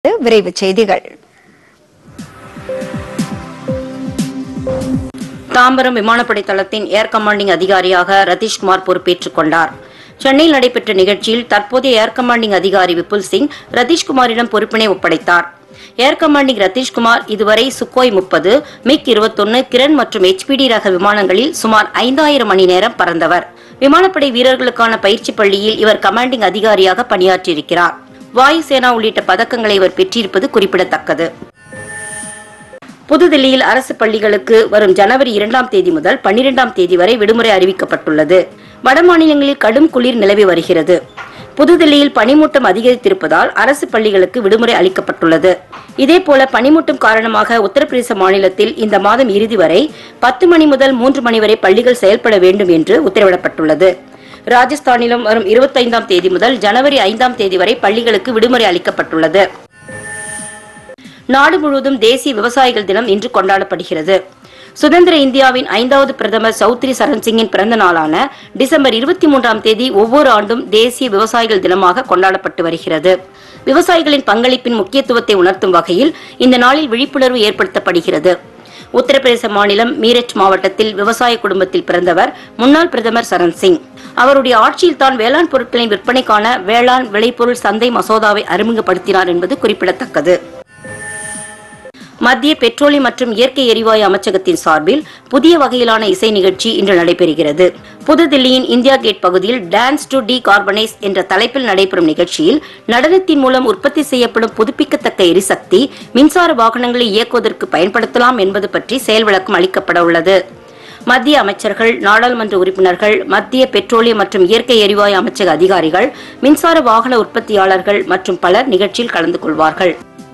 விரைவுச் செய்திகள் தாம்பரம் விமானப்படை தளத்தின் ஏர் கமாண்டிங் அதிகாரியாக ரதீஷ்குமார் பொறுப்பேற்றுக் கொண்டார் சென்னையில் நடைபெற்ற நிகழ்ச்சியில் தற்போதைய ஏர் கமாண்டிங் அதிகாரி விபுல் சிங் ரதீஷ்குமாரிடம் பொறுப்பினை ஒப்படைத்தார் ஏர் கமாண்டிங் ரதீஷ்குமார் இதுவரை சுக்கோய் முப்பது மிக் இருபத்தொன்னு கிரண் மற்றும் ஹெச்பிடி ரக விமானங்களில் சுமார் ஐந்தாயிரம் மணி நேரம் பறந்தவர் விமானப்படை வீரர்களுக்கான பயிற்சி பள்ளியில் இவர் கமாண்டிங் அதிகாரியாக பணியாற்றியிருக்கிறார் வாயுசேனா உள்ளிட்ட பதக்கங்களை இவர் பெற்றிருப்பது குறிப்பிடத்தக்கது புதுதில்லியில் அரசு பள்ளிகளுக்கு வரும் ஜனவரி இரண்டாம் தேதி முதல் பன்னிரெண்டாம் தேதி வரை விடுமுறை அறிவிக்கப்பட்டுள்ளது வடமாநிலங்களில் கடும் குளிர் நிலவி வருகிறது புதுதில்லியில் பனிமூட்டம் அதிகரித்திருப்பதால் அரசு பள்ளிகளுக்கு விடுமுறை அளிக்கப்பட்டுள்ளது இதேபோல பனிமூட்டம் காரணமாக உத்தரப்பிரதேச மாநிலத்தில் இந்த மாதம் இறுதி வரை பத்து மணி முதல் மூன்று மணி வரை பள்ளிகள் செயல்பட வேண்டும் என்று உத்தரவிடப்பட்டுள்ளது ராஜஸ்தானிலும் வரும் இருபத்தைந்தாம் தேதி முதல் ஜனவரி ஐந்தாம் தேதி வரை பள்ளிகளுக்கு விடுமுறை அளிக்கப்பட்டுள்ளது நாடு முழுவதும் தேசிய விவசாயிகள் தினம் இன்று கொண்டாடப்படுகிறது சுதந்திர இந்தியாவின் ஐந்தாவது பிரதமர் சௌத்ரி சரண் சிங்கின் பிறந்த நாளான டிசம்பர் இருபத்தி மூன்றாம் தேதி ஒவ்வொரு ஆண்டும் தேசிய விவசாயிகள் தினமாக கொண்டாடப்பட்டு வருகிறது விவசாயிகளின் பங்களிப்பின் முக்கியத்துவத்தை உணர்த்தும் வகையில் இந்த நாளில் விழிப்புணர்வு ஏற்படுத்தப்படுகிறது உத்தரப்பிரதேச மாநிலம் மீரட் மாவட்டத்தில் விவசாய குடும்பத்தில் பிறந்தவர் முன்னாள் பிரதமர் சரண் சிங் அவருடைய ஆட்சியில் தான் வேளாண் பொருட்களின் விற்பனைக்கான வேளாண் விளைபொருள் சந்தை மசோதாவை அறிமுகப்படுத்தினார் என்பது குறிப்பிடத்தக்கது மத்திய பெட்ரோலியம் மற்றும் இயற்கை எரிவாயு அமைச்சகத்தின் சார்பில் புதிய வகையிலான இசை நிகழ்ச்சி இன்று நடைபெறுகிறது புதுதில்லியின் இந்தியா கேட் பகுதியில் டான்ஸ் டு டி கார்பனைஸ் என்ற தலைப்பில் நடைபெறும் நிகழ்ச்சியில் நடனத்தின் மூலம் உற்பத்தி செய்யப்படும் புதுப்பிக்கத்தக்க எரிசக்தி மின்சார வாகனங்களை இயக்குவதற்கு பயன்படுத்தலாம் என்பது பற்றி செயல் விளக்கம் அளிக்கப்பட உள்ளது மத்திய அமைச்சர்கள் நாடாளுமன்ற உறுப்பினர்கள் மத்திய பெட்ரோலியம் மற்றும் இயற்கை எரிவாயு அமைச்சக அதிகாரிகள் மின்சார வாகன உற்பத்தியாளர்கள் மற்றும் பலர் நிகழ்ச்சியில் கலந்து கொள்வார்கள்